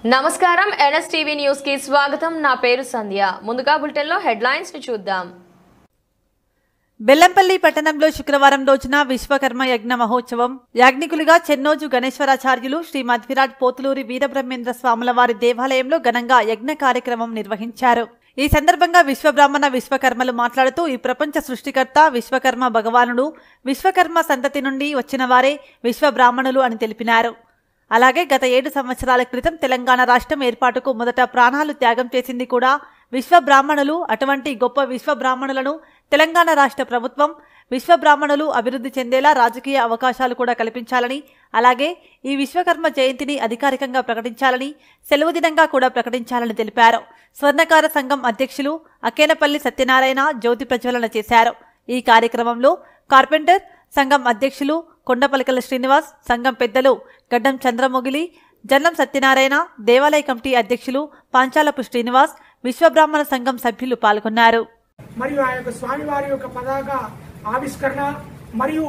నమస్కారం NSTV news కి స్వాగతం నా పేరు సంధ్య ముందుగా బులెటిన్ లో హెడ్లైన్స్ ని చూద్దాం బెల్లంపల్లి పట్టణంలో శుక్రవారం రోజున విశ్వకర్మ యజ్ఞ మహోత్సవం యాజ్ఞికులుగా చెన్నోజు గణేశ్వరాచార్యులు శ్రీ మధ్విరాట్ పోతులూరి వీరబ్రహ్మేంద్ర స్వాముల వారి దేవాలయంలో ఘనంగా యజ్ఞ కార్యక్రమం నిర్వహించారు ఈ సందర్భంగా విశ్వబ్రాహ్మణ విశ్వకర్మలు మాట్లాడుతూ ఈ ప్రపంచ సృష్టికర్త విశ్వకర్మ భగవానుడు విశ్వకర్మ సంతతి నుండి వచ్చిన వారే విశ్వబ్రాహ్మణులు అని తెలిపినారు అలాగే గత ఏడు సంవత్సరాల క్రితం తెలంగాణ రాష్ట్రం ఏర్పాటుకు మొదట ప్రాణాలు త్యాగం చేసింది కూడా విశ్వబ్రాహ్మణులు అటువంటి గొప్ప విశ్వబ్రాహ్మణులను తెలంగాణ రాష్ట్ర ప్రభుత్వం విశ్వబ్రాహ్మణులు అభివృద్ధి చెందేలా రాజకీయ అవకాశాలు కూడా కల్పించాలని అలాగే ఈ విశ్వకర్మ జయంతిని అధికారికంగా ప్రకటించాలని సెలవు దినంగా కూడా ప్రకటించాలని తెలిపారు స్వర్ణకార సంఘం అధ్యక్షులు అకేనపల్లి సత్యనారాయణ జ్యోతి ప్రజ్వలన చేశారు ఈ కార్యక్రమంలో కార్పెంటర్ సంఘం అధ్యక్షులు కొండపలికల శ్రీనివాస్ సంఘం పెద్దలు గడ్డం చంద్రమొగిలి జన్నం సత్యనారాయణ దేవాలయ కమిటీ అధ్యక్షులు పాంచాలపు శ్రీనివాస్ విశ్వబ్రాహ్మణ సంఘం సభ్యులు పాల్గొన్నారు మరియు ఆ యొక్క స్వామివారి యొక్క పతాక ఆవిష్కరణ మరియు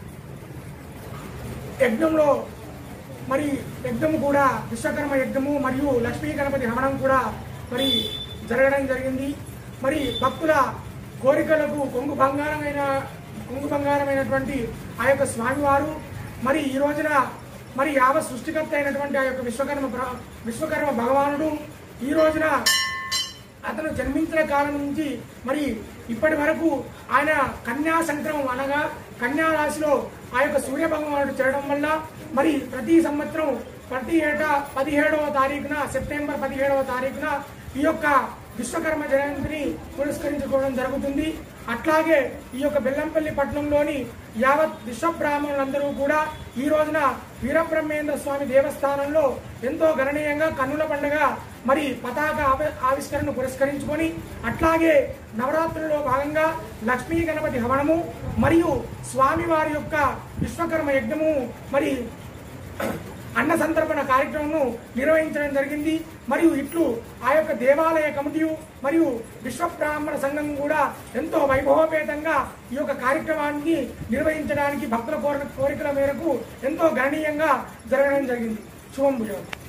యజ్ఞంలో మరి యజ్ఞము కూడా విశ్వకర్మ యజ్ఞము మరియు లక్ష్మీ గణపతి హవనం కూడా మరి జరగడం జరిగింది మరి భక్తుల కోరికలకు కొంగు బంగారమైన కొంగు బంగారమైనటువంటి ఆ యొక్క స్వామివారు మరి ఈ రోజున మరి యావ సృష్టికర్త అయినటువంటి ఆ యొక్క విశ్వకర్మ ప్ర- విశ్వకర్మ భగవానుడు ఈ రోజున అతను జన్మించిన కాలం నుంచి మరి ఇప్పటి వరకు ఆయన కన్యా సంక్రమం అనగా కన్యా రాశిలో ఆ యొక్క సూర్య భగవానుడు చేరడం వల్ల మరి ప్రతి సంవత్సరం ప్రతి ఏటా పదిహేడవ తారీఖున సెప్టెంబర్ పదిహేడవ తారీఖున ఈ యొక్క విశ్వకర్మ జయంతిని పురస్కరించుకోవడం జరుగుతుంది అట్లాగే ఈ యొక్క బెల్లంపల్లి పట్టణంలోని యావత్ విశ్వబ్రాహ్మణులందరూ కూడా ఈ రోజున వీరబ్రహ్మేంద్ర స్వామి దేవస్థానంలో ఎంతో గణనీయంగా కన్నుల పండుగ మరి పతాక ఆవి- ఆవిష్కరణను పురస్కరించుకొని అట్లాగే నవరాత్రుల్లో భాగంగా లక్ష్మీ గణపతి హవనము మరియు స్వామివారి యొక్క విశ్వకర్మ యజ్ఞము మరి అన్న సంతర్పణ కార్యక్రమం నిర్వహించడం జరిగింది మరియు ఇట్లు ఆ యొక్క దేవాలయ కమిటీ మరియు విశ్వ బ్రాహ్మణ సంఘం కూడా ఎంతో వైభవపేతంగా ఈ యొక్క కార్యక్రమాన్ని నిర్వహించడానికి భక్తుల కోరిక కోరికల మేరకు ఎంతో గణనీయంగా జరగడం జరిగింది శుభం భుజం